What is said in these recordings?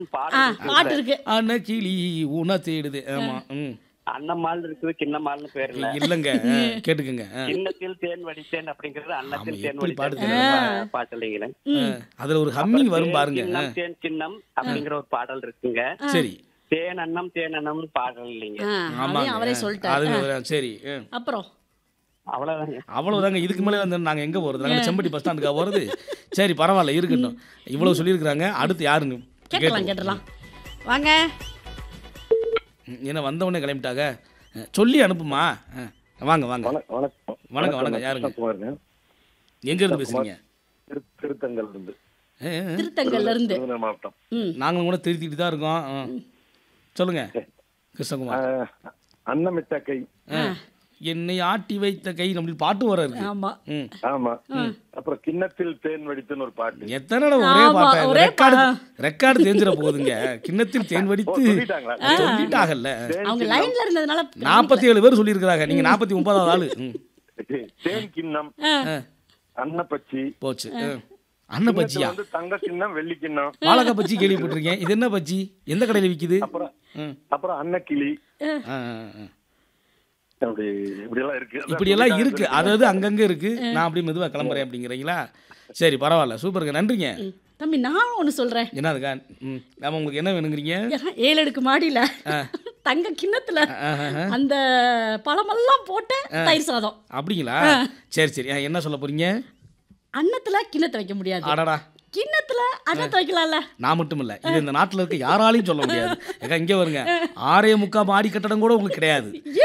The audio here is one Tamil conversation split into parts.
ஆ பாடல் பாட்டு இருக்கு அன்ன கிளி உன தேடுது ஆமா ம் அன்னமால் இருக்குது கிண்ணமால்னு பேர் இல்ல இல்லைங்க ஆ, கேட்டுக்கங்க ஆ. கிண்ணத்தில் தேன் வடித்தேன் அப்படிங்கிறது அன்னத்தில் ஆமா, தேன் எப்படி வடித்தேன் பாட்டு இல்லைங்களே ஆ, அதுல ஒரு ஹம்மிங் வரும் தேன் பாருங்க ஆ, கிண்ணம் தேன் கிண்ணம் அப்படிங்கிற ஒரு பாடல் இருக்குங்க சரி தேன் அன்னம் தேன் அன்னம்னு பாடல் இல்லைங்க ஆ, ஆமாங்க அதையும் அவரே அது சொல்லிட்டாரு ஒரு- சரி ஆ. அப்புறம் அவ்வளவுதாங்க அவ்வளவுதாங்க இதுக்கு மேலே வந்து நாங்க எங்க போறது நாங்க செம்பட்டி பஸ் ஸ்டாண்டுக்கா போறது சரி பரவாயில்ல இருக்கட்டும் இவ்வளவு சொல்லியிருக்கிறாங்க அடுத்து யாருன்னு கேட்டலாம் கேட்டலாம் வாங்க ஏன்னா வந்தவொடனே கிளம்பிட்டாங்க ஆ, சொல்லி அனுப்புமா ஆ, வாங்க வாங்க வணக்கம் வணக்கம் வணக்கம், வணக்கம். யாருங்க? கிருஷ்ணகுமாருங்க எங்க இருந்து பேசுறீங்க திரு திருத்தங்கல் இருந்து ஆ, ஆ. திருத்தங்கல்ல இருந்து விருதுநகர் மாவட்டம் ம் நாங்களும் கூட திருத்திட்டு தான் இருக்கோம் ஆ. சொல்லுங்க கிருஷ்ணகுமார் ஆஹ், அன்னமிட்ட கை ஆ. என்னை ஆட்டி வைத்த கை நம்மளுக்கு பாட்டு வர இருக்கு ஆமா ம் ஆமா அப்புறம் கிண்ணத்தில் தேன் வடித்துன்னு ஒரு பாட்டு எத்தனை தடவை ஒரே ஆமா, பாட்டை ஒரே ரெக்கார்டு பா- ரெக்கார்டு தெரிஞ்சிட போகுதுங்க கிண்ணத்தில் தேன் ஓ, வடித்து சொல்லிட்டாங்களா சொல்லிட்டாங்கல்ல தேன் அவங்க கிண்ணம், லைன்ல இருந்ததுனால நாற்பத்தி ஏழு பேர் சொல்லியிருக்கிறாங்க நீங்க நாற்பத்தி ஒன்பதாவது ஆளு ம், தேன் கிண்ணம் ஆ, அன்னப்பச்சி போச்சு ஆ. அன்ன பஜ்ஜியா வந்து தங்க கிண்ணம் வெள்ளி கிண்ணம் வாழைக்காய் பஜ்ஜி கேள்விப்பட்டிருக்கேன் இது என்ன பஜ்ஜி எந்த கடையில் விக்குது அப்புறம் ம். அப்புறம் அன்னக்கிளி ஆ, ஆ, ஆ. அப்படி இப்படி எல்லாம் இருக்கு அதான் இப்படி எல்லாம் சொல்லிட்டாங்க, இருக்கு அதாவது அங்கங்க இருக்கு நான் அப்படி மெதுவா கிளம்புறேன் அப்படிங்கிறீங்களா சரி பரவாயில்ல சூப்பருங்க நன்றிங்க தம்பி நான் ஒண்ணு சொல்றேன் என்னதுக்கா ம் ஆமா உங்களுக்கு என்ன வேணுங்கிறீங்க ஏழு அடுக்கு மாடியில தங்க கிண்ணத்துல ஆஹா. அந்த பழமெல்லாம் போட்டு தயிர் சாதம் அப்படிங்களா சரி சரி ஆ, என்ன சொல்ல போறீங்க அன்னத்துல கிண்ணத்தை வைக்க முடியாது அடடா கிண்ணத்துல அன்னத்தை வைக்கலாம்ல நான் மட்டும் இல்ல இது இந்த நாட்டுல இருக்க யாராலையும் சொல்ல முடியாது ஏக்கா இங்க வருங்க ஆறே முக்கா மாடி கட்டடம் கூட உங்களுக்கு கிடையாது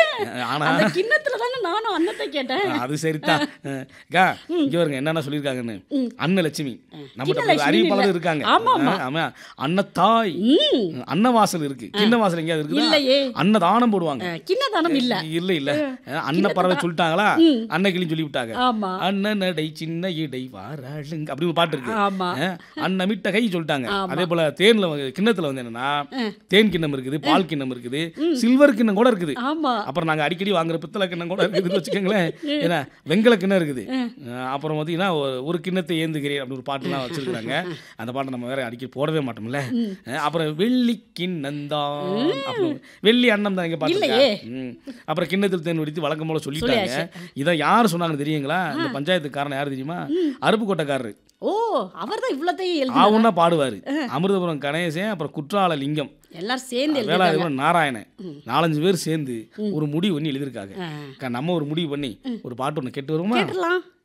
ஆனா அந்த கிண்ணத்துல தானே நானும் அன்னத்தை கேட்டேன் அது சரிதான் அக்கா இங்க வருங்க என்னென்ன சொல்லியிருக்காங்கன்னு அன்னலட்சுமி நம்ம கிண்ணலட்சுமி அறிவிப்பாளர் இல்ல. இருக்காங்க ஆமா, ஆமா. ஆ, ஆமா அன்னத்தாய் ம் அன்னவாசல் இருக்கு கிண்ண வாசல் எங்கேயாவது இருக்குதா இல்லையே. அன்னதானம் போடுவாங்க அஹ், கிண்ணதானம் இல்ல இல்ல இல்ல அன்ன பறவை சொல்லிட்டாங்களா அன்னக்கிளின்னு சொல்லி விட்டாங்க ஆமா அண்ணன் நடை சின்ன இடை வாராளுங்க அப்படி ஒரு பாட்டு இருக்கு ஆமா அஹ், அன்னமிட்ட கை சொல்லிட்டாங்க அதே போல தேன்ல வந்து கிண்ணத்துல வந்து என்னன்னா தேன் கிண்ணம் இருக்குது பால் கிண்ணம் இருக்குது சில்வர் கிண்ணம் கூட இருக்குது ஆமா அப்புறம் நாங்க அடிக்கடி வாங்குற பித்தளை கிண்ணம் கூட இருக்குதுன்னு வச்சுக்கோங்களேன் ஏன்னா வெங்கல கிண்ணம் இருக்குது அஹ், அப்புறம் பார்த்தீங்கன்னா ஒரு- ஒரு கிண்ணத்தை ஏந்துகிறேன் அப்படி ஒரு பாட்டுலாம் வச்சிருக்காங்க அந்த பாட்டை நம்ம வேற அடிக்கடி போடவே மாட்டோம்ல அஹ், அப்புறம் வெள்ளி கிண்ணந்தான் அப்புறம் வெள்ளி அன்னம் தான் எங்க பாட்டு ம் அப்புறம் கிண்ணத்தில் தேன் வெடித்து வழக்கம் போல சொல்லிட்டாங்க இதை யார் சொன்னாங்கன்னு தெரியுங்களா இந்த பஞ்சாயத்துக்காரன் யார் தெரியுமா அருப்புக்கோட்டைக்காரரு ஓ அவர்தான் இவ்வளத்தையும் எழுதி ஆவுன்னா பாடுவாரு அமிர்தபுரம் கணேசன் அப்புறம் குற்றால லிங்கம் எல்லாரும் சேர்ந்து எழுதி வேளாயுதம் நாராயணன் நாலஞ்சு பேர் சேர்ந்து ஒரு முடிவு பண்ணி எழுதியிருக்காங்க அக்கா, நம்ம ஒரு முடிவு பண்ணி ஒரு பாட்டு ஒன்று கேட்டு வருமா கேட்டுடலாம்